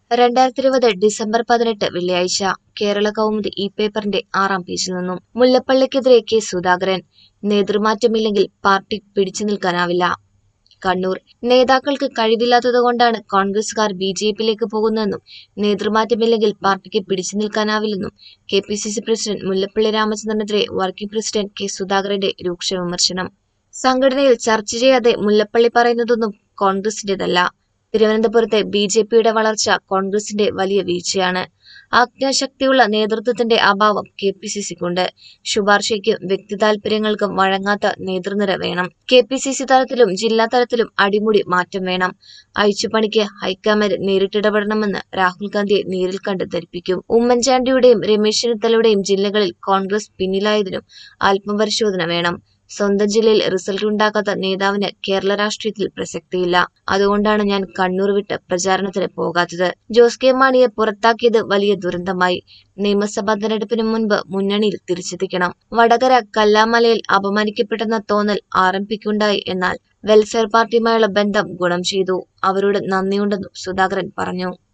രണ്ടായിരത്തി ഇരുപത് ഡിസംബർ പതിനെട്ട് വെള്ളിയാഴ്ച കേരള കൗമുദി ഈ പേപ്പറിന്റെ ആറാം പേജിൽ നിന്നും മുല്ലപ്പള്ളിക്കെതിരെ കെ സുധാകരൻ നേതൃമാറ്റമില്ലെങ്കിൽ പാർട്ടി പിടിച്ചു നിൽക്കാനാവില്ല കണ്ണൂർ നേതാക്കൾക്ക് കഴിവില്ലാത്തതുകൊണ്ടാണ് കോൺഗ്രസുകാർ ബി ജെ പിയിലേക്ക് പോകുന്നതെന്നും നേതൃമാറ്റമില്ലെങ്കിൽ പാർട്ടിക്ക് പിടിച്ചു നിൽക്കാനാവില്ലെന്നും K P C C president Mullappally രാമചന്ദ്രനെതിരെ വർക്കിംഗ് പ്രസിഡന്റ് കെ സുധാകരന്റെ രൂക്ഷ വിമർശനം സംഘടനയിൽ ചർച്ച ചെയ്യാതെ മുല്ലപ്പള്ളി പറയുന്നതൊന്നും കോൺഗ്രസിന്റേതല്ല തിരുവനന്തപുരത്തെ ബി ജെ പിയുടെ വളർച്ച കോൺഗ്രസിന്റെ വലിയ വീഴ്ചയാണ് ആജ്ഞാശക്തിയുള്ള നേതൃത്വത്തിന്റെ അഭാവം കെ പി സി സിക്കുണ്ട് ശുപാർശയ്ക്കും വ്യക്തി താൽപര്യങ്ങൾക്കും വഴങ്ങാത്ത നേതൃനിര വേണം കെ പി സി സി തലത്തിലും ജില്ലാ തലത്തിലും അടിമുടി മാറ്റം വേണം അഴിച്ചുപണിക്ക് ഹൈക്കമാൻഡ് നേരിട്ടിടപെടണമെന്ന് രാഹുൽ ഗാന്ധിയെ നേരിൽ കണ്ട് ധരിപ്പിക്കും ഉമ്മൻചാണ്ടിയുടെയും രമേശ് ചെന്നിത്തലയുടെയും ജില്ലകളിൽ കോൺഗ്രസ് പിന്നിലായതിനും ആത്മപരിശോധന വേണം സ്വന്തം ജില്ലയിൽ റിസൾട്ട് ഉണ്ടാക്കാത്ത നേതാവിന് കേരള രാഷ്ട്രീയത്തിൽ പ്രസക്തിയില്ല അതുകൊണ്ടാണ് ഞാൻ കണ്ണൂർ വിട്ട് പ്രചാരണത്തിന് പോകാത്തത് ജോസ് കെ മാണിയെ പുറത്താക്കിയത് വലിയ ദുരന്തമായി നിയമസഭാ തെരഞ്ഞെടുപ്പിന് മുൻപ് മുന്നണിയിൽ തിരിച്ചെത്തിക്കണം വടകര കല്ലാമലയിൽ അപമാനിക്കപ്പെട്ടെന്ന തോന്നൽ ആർ എം പിക്കുണ്ടായി എന്നാൽ വെൽഫെയർ പാർട്ടിയുമായുള്ള ബന്ധം ഗുണം ചെയ്തു അവരോട് നന്ദിയുണ്ടെന്നും സുധാകരൻ പറഞ്ഞു